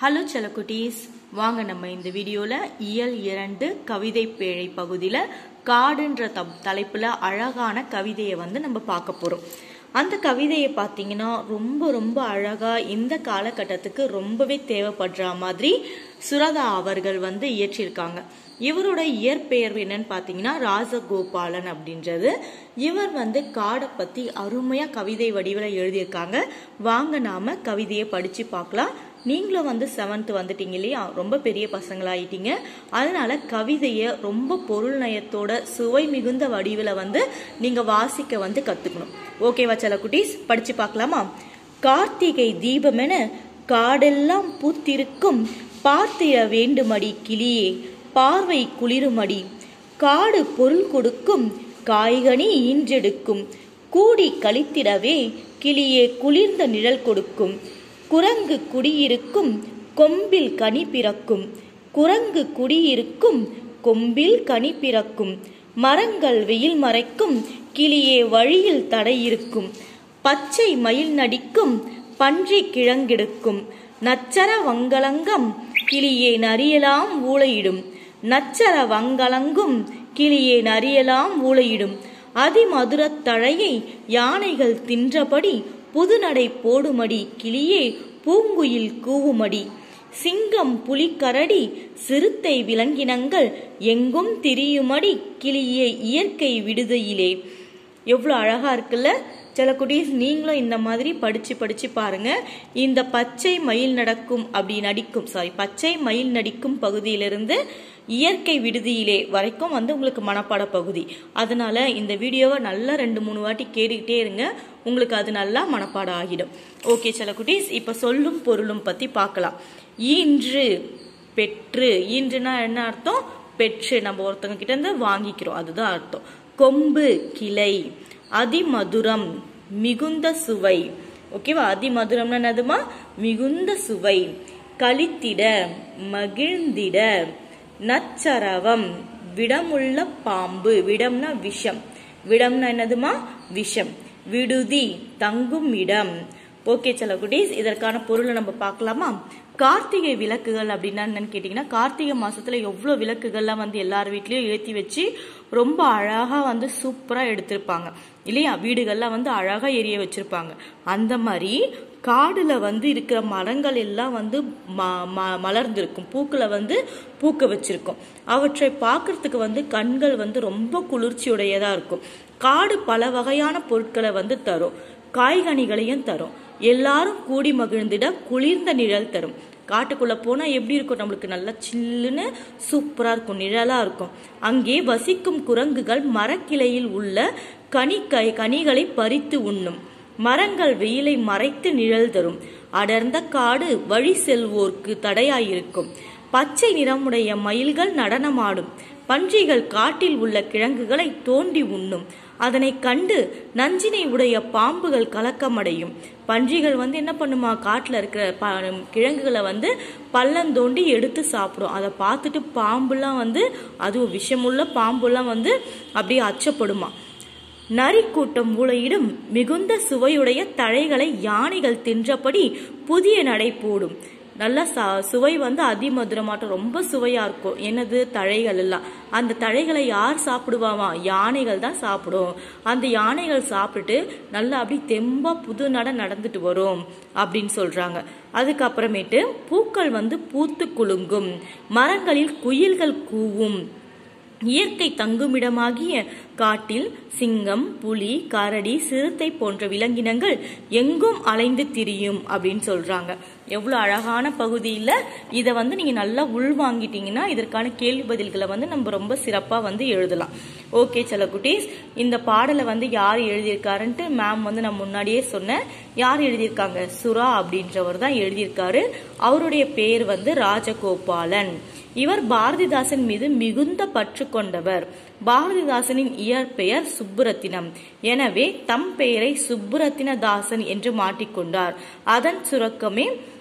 hello செலக்குட்டீஸ் வாங்க நம்ம இந்த வீடியோல இயல் இரண்டு கவிதை பேழை பகுதியில காடுன்ற தப் தலைப்புல அழகான கவிதையை வந்து நம்ம பார்க்க போறோம் அந்த கவிதையை பார்த்தீங்கன்னா ரொம்ப ரொம்ப அழகா இந்த காலகட்டத்துக்கு ரொம்பவே தேவைப்படுற மாதிரி சுரதா அவர்கள் வந்து இயற்றியிருக்காங்க இவரோட இயற்பெயர் என்னன்னு பார்த்தீங்கன்னா ராஜகோபாலன் அப்படின்றது இவர் வந்து காடை பத்தி அருமையா கவிதை வடிவில் எழுதியிருக்காங்க வாங்க நாம கவிதையை படிச்சு பார்க்கலாம் நீங்களும் வந்து செவன்த் வந்துட்டீங்க இல்லையா ரொம்ப பெரிய பசங்களாயிட்டீங்க அதனால கவிதையை ரொம்ப பொருள் நயத்தோட சுவை மிகுந்த வடிவில் வந்து நீங்க வாசிக்க வந்து கத்துக்கணும் ஓகேவா செல குட்டீஸ் படிச்சு பார்க்கலாமா கார்த்திகை தீபமென காடெல்லாம் பூத்திருக்கும் பார்த்திட வேண்டுமடி கிளியே பார்வை குளிருமடி காடு பொருள் கொடுக்கும் காய்கனி ஈன்றெடுக்கும் கூடி கழித்திடவே கிளியே குளிர்ந்த நிழல் கொடுக்கும் குரங்கு குடியிருக்கும் கொம்பில் கனி பிறக்கும் குரங்கு குடியிருக்கும் கொம்பில் கனி பிறக்கும் மரங்கள் வெயில் மறைக்கும் கிளியே வழியில் தடையிருக்கும் பச்சை மயில் நடிக்கும் பன்றி கிழங்கெடுக்கும் நச்சர வங்கலங்கம் கிளியே நரியலாம் ஊளையிடும் நச்சர வங்கலங்கும் கிளியே நரியலாம் ஊளையிடும் அதிமதுரத் தழையை யானைகள் தின்றபடி புதுநடை போடுமடி கிளியே பூங்குயில் கூவுமடி சிங்கம் புலிக்கரடி சிறுத்தை விலங்கினங்கள் எங்கும் திரியுமடி கிளியே இயற்கை விடுதையிலே எவ்வளோ அழகா இருக்குல்ல சில குட்டீஸ் நீங்களும் இந்த மாதிரி படிச்சு படிச்சு பாருங்க இந்த பச்சை மயில் நடக்கும் அப்படி நடிக்கும் சாரி பச்சை மயில் நடிக்கும் பகுதியிலிருந்து இயற்கை விடுதியிலே வரைக்கும் வந்து உங்களுக்கு மனப்பாட பகுதி அதனால இந்த வீடியோவை நல்லா ரெண்டு மூணு வாட்டி கேட்டுக்கிட்டே இருங்க உங்களுக்கு அது நல்லா மனப்பாடம் ஆகிடும் ஓகே சில குட்டீஸ் இப்ப சொல்லும் பொருளும் பத்தி பார்க்கலாம் ஈன்று பெற்று ஈன்றுனா என்ன அர்த்தம் பெற்று நம்ம ஒருத்தவங்க கிட்ட இருந்து வாங்கிக்கிறோம் அதுதான் அர்த்தம் கொம்பு கிளை அதிமதுரம் மிகுந்த சுவை ஓகேவா அதிமதுரம்னா என்னதுமா மிகுந்த சுவை கழித்திட மகிழ்ந்திட நச்சரவம் விடமுள்ள பாம்பு விடம்னா விஷம் விடம்னா என்னதுமா விஷம் விடுதி தங்கும் இடம் ஓகே சில குட்டீஸ் இதற்கான பொருளை நம்ம பார்க்கலாமா கார்த்திகை விளக்குகள் அப்படின்னா என்னன்னு கேட்டிங்கன்னா கார்த்திகை மாசத்துல எவ்வளோ விளக்குகள்லாம் வந்து எல்லார் வீட்லயும் ஏற்றி வச்சு ரொம்ப அழகா வந்து சூப்பரா எடுத்திருப்பாங்க இல்லையா வீடுகள்லாம் வந்து அழகா எரிய வச்சிருப்பாங்க அந்த மாதிரி காடுல வந்து இருக்கிற மரங்கள் எல்லாம் வந்து மலர்ந்திருக்கும் பூக்களை வந்து பூக்க வச்சிருக்கும் அவற்றை பார்க்கறதுக்கு வந்து கண்கள் வந்து ரொம்ப குளிர்ச்சியுடையதா இருக்கும் காடு பல வகையான பொருட்களை வந்து தரும் காய்கனிகளையும் தரும் எல்லாரும் கூடி மகிழ்ந்திட குளிர்ந்த நிழல் தரும் காட்டுக்குள்ள போனா எப்படி இருக்கும் நம்மளுக்கு நல்லா சில்லுன்னு சூப்பரா இருக்கும் நிழலா இருக்கும் அங்கே வசிக்கும் குரங்குகள் மரக்கிளையில் உள்ள கனி கனிகளை பறித்து உண்ணும் மரங்கள் வெயிலை மறைத்து நிழல் தரும் அடர்ந்த காடு வழி செல்வோர்க்கு தடையாயிருக்கும் பச்சை நிறமுடைய மயில்கள் நடனமாடும் பன்றிகள் காட்டில் உள்ள கிழங்குகளை தோண்டி உண்ணும் அதனை கண்டு நஞ்சினை உடைய பாம்புகள் கலக்கமடையும் பன்றிகள் வந்து என்ன பண்ணுமா காட்டில் இருக்கிற கிழங்குகளை வந்து பள்ளந்தோண்டி எடுத்து சாப்பிடும் அதை பார்த்துட்டு பாம்புலாம் வந்து அதுவும் விஷமுள்ள பாம்புலாம் வந்து அப்படியே அச்சப்படுமா நரிக்கூட்டம் மூளையிடும் மிகுந்த சுவையுடைய தழைகளை யானைகள் தின்றபடி புதிய நடை போடும் நல்ல சுவை வந்து அதிமதுரமாட்டம் ரொம்ப சுவையா இருக்கும் என்னது தழைகள் எல்லாம் அந்த தழைகளை யார் சாப்பிடுவாமா யானைகள் தான் சாப்பிடும் அந்த யானைகள் சாப்பிட்டுட்டு நல்லா அப்படி தெம்பா புது நட நடந்துட்டு வரும் அப்படின்னு சொல்றாங்க அதுக்கப்புறமேட்டு பூக்கள் வந்து பூத்து குலுங்கும் மரங்களில் குயில்கள் கூவும் இயற்கை தங்குமிடமாகிய காட்டில் சிங்கம் புலி கரடி சிறுத்தை போன்ற விலங்கினங்கள் எங்கும் அலைந்து திரியும் அப்படின்னு சொல்றாங்க எவ்வளவு அழகான பகுதியில் இதை வந்து நீங்க நல்லா உள்வாங்கிட்டீங்கன்னா இதற்கான கேள்வி பதில்களை வந்து நம்ம ரொம்ப சிறப்பா வந்து எழுதலாம் ஓகே சில குட்டீஸ் இந்த பாடலை வந்து யார் எழுதியிருக்காருன்ட்டு மேம் வந்து நான் முன்னாடியே சொன்னேன் யார் எழுதியிருக்காங்க சுரா அப்படின்றவர் தான் எழுதியிருக்காரு அவருடைய பேர் வந்து ராஜகோபாலன் இவர் பாரதிதாசன் மீது மிகுந்த பற்று கொண்டவர் பாரதிதாசனின் இயற்பெயர் சுப்புரத்தினம் எனவே தம் பெயரை சுப்புரத்தின தாசன் என்று மாட்டிக்கொண்டார் அதன் சுரக்கமே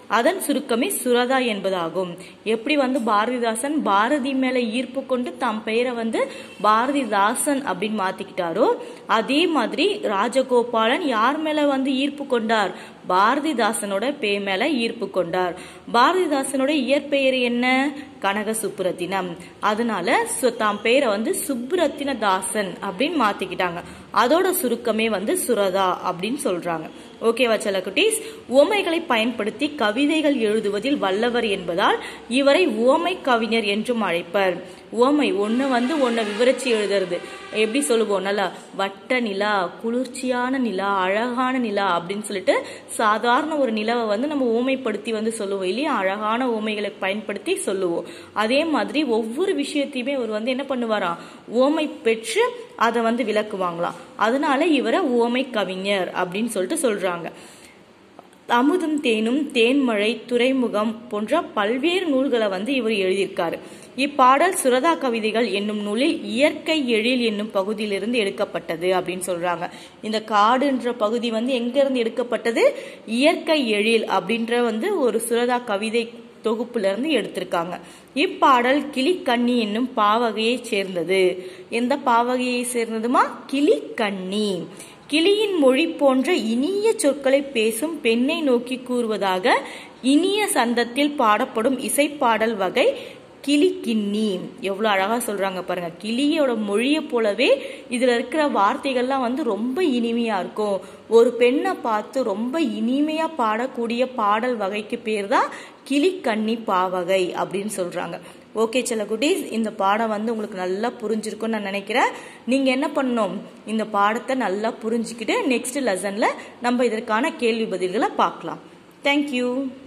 அதன் சுருக்கமே சுரதா என்பதாகும் எப்படி வந்து பாரதிதாசன் பாரதி மேல ஈர்ப்பு கொண்டு தம் பெயரை வந்து பாரதிதாசன் அப்படின்னு மாத்திக்கிட்டாரோ அதே மாதிரி ராஜகோபாலன் யார் மேல வந்து ஈர்ப்பு கொண்டார் பாரதிதாசனோட பே மேல ஈர்ப்பு கொண்டார் பாரதிதாசனோட இயற்பெயர் என்ன கனக சுப்புரத்தினம் அதனால சு- தாம் பெயரை வந்து சுப்புரத்தின தாசன் அப்படின்னு மாத்திக்கிட்டாங்க அதோட சுருக்கமே வந்து சுரதா அப்படின்னு சொல்றாங்க ஓகேவா செல்ல குட்டீஸ் உவமைகளை பயன்படுத்தி கவிதைகள் எழுதுவதில் வல்லவர் என்பதால் இவரை உவமை கவிஞர் என்றும் அழைப்பர் உவமை ஒண்ணு வந்து ஒன்ன விவரிச்சு எழுதுறது எப்படி சொல்லுவோம் நல்லா வட்ட நிலா குளிர்ச்சியான நிலா அழகான நிலா அப்படின்னு சொல்லிட்டு சாதாரண ஒரு நிலவை வந்து நம்ம ஊமைப்படுத்தி வந்து சொல்லுவோம் இல்லையா அழகான ஊமைகளை பயன்படுத்தி சொல்லுவோம் அதே மாதிரி ஒவ்வொரு விஷயத்தையுமே இவர் வந்து என்ன பண்ணுவாராம் ஓமை பெற்று அதை வந்து விளக்குவாங்களாம் அதனால இவரை ஓமை கவிஞர் அப்படின்னு சொல்லிட்டு சொல்றாங்க அமுதும் தேனும் தேன்மழை துறைமுகம் போன்ற பல்வேறு நூல்களை வந்து இவர் எழுதியிருக்காரு இப்பாடல் சுரதா கவிதைகள் என்னும் நூலில் இயற்கை எழில் என்னும் பகுதியிலிருந்து எடுக்கப்பட்டது அப்படின்னு சொல்றாங்க இந்த காடுன்ற பகுதி வந்து எங்க இருந்து எடுக்கப்பட்டது இயற்கை எழில் அப்படின்ற வந்து ஒரு சுரதா கவிதை தொகுப்புல இருந்து எடுத்திருக்காங்க இப்பாடல் கிளிக்கண்ணி என்னும் பாவகையை சேர்ந்தது எந்த பாவகையை சேர்ந்ததுமா கிளிக்கண்ணி கிளியின் மொழி போன்ற இனிய சொற்களை பேசும் பெண்ணை நோக்கி கூறுவதாக இனிய சந்தத்தில் பாடப்படும் இசைப்பாடல் வகை கிளிக்கிண்ணி எவ்வளவு அழகா சொல்றாங்க பாருங்க கிளியோட மொழியை போலவே இதுல இருக்கிற வார்த்தைகள்லாம் வந்து ரொம்ப இனிமையா இருக்கும் ஒரு பெண்ணை பார்த்து ரொம்ப இனிமையா பாடக்கூடிய பாடல் வகைக்கு பேர் தான் கிளிக்கண்ணி பாவகை அப்படின்னு சொல்றாங்க ஓகே சில குட்டீஸ் இந்த பாடம் வந்து உங்களுக்கு நல்லா புரிஞ்சிருக்கும்னு நான் நினைக்கிறேன் நீங்க என்ன பண்ணணும் இந்த பாடத்தை நல்லா புரிஞ்சுக்கிட்டு நெக்ஸ்ட் லெசன்ல நம்ம இதற்கான கேள்வி பதில்களை பார்க்கலாம் தேங்க்யூ